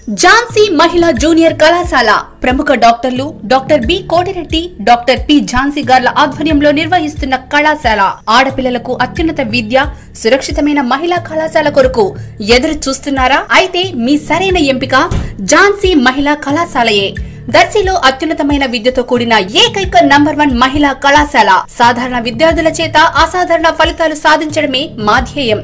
ఝాన్సీ మహిళా జూనియర్ కళాశాల ప్రముఖ డాక్టర్లు doctor B Koti Reddy doctor P Jhansi గార్ల ఆధ్వర్యంలో నిర్వహిస్తున్న కళాశాల ఆడపిల్లలకు అత్యున్నత విద్య సురక్షితమైన మహిళా కళాశాల కొరకు ఎదురు చూస్తున్నారా అయితే మీ సరైన ఎంపిక ఝాన్సీ మహిళా కళాశాలయే దర్శిలో అత్యున్నతమైన విద్యతో కూడిన ఏకైక నంబర్ వన్ మహిళా కళాశాల సాధారణ విద్యార్థుల చేత అసాధారణ ఫలితాలు సాధించడమే మా ధ్యేయం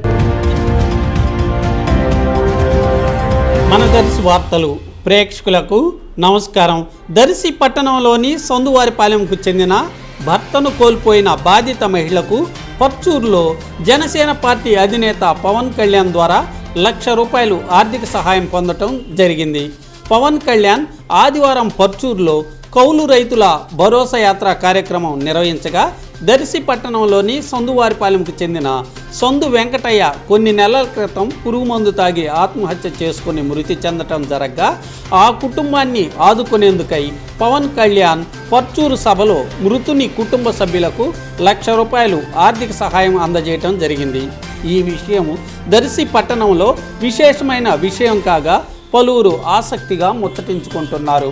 మన దర్శి వార్తలు ప్రేక్షకులకు నమస్కారం దర్శి పట్టణంలోని సొందువారిపాలెంకు చెందిన భర్తను కోల్పోయిన బాధిత మహిళకు పర్చూరులో జనసేన పార్టీ అధినేత పవన్ కళ్యాణ్ ద్వారా లక్ష రూపాయలు ఆర్థిక సహాయం పొందటం జరిగింది పవన్ కళ్యాణ్ ఆదివారం పర్చూరులో కౌలు రైతుల భరోసా యాత్ర కార్యక్రమం నిర్వహించగా దర్శి పట్టణంలోని సొందువారిపాలెంకు చెందిన సొందు వెంకటయ్య కొన్ని నెలల క్రితం పురుగు మందు తాగి ఆత్మహత్య చేసుకుని మృతి చెందటం జరగ్గా ఆ కుటుంబాన్ని ఆదుకునేందుకై పవన్ కళ్యాణ్ పర్చూరు సభలో మృతుని కుటుంబ సభ్యులకు లక్ష రూపాయలు ఆర్థిక సహాయం అందజేయటం జరిగింది ఈ విషయం దర్శి పట్టణంలో విశేషమైన విషయం కాగా పలువురు ఆసక్తిగా ముచ్చటించుకుంటున్నారు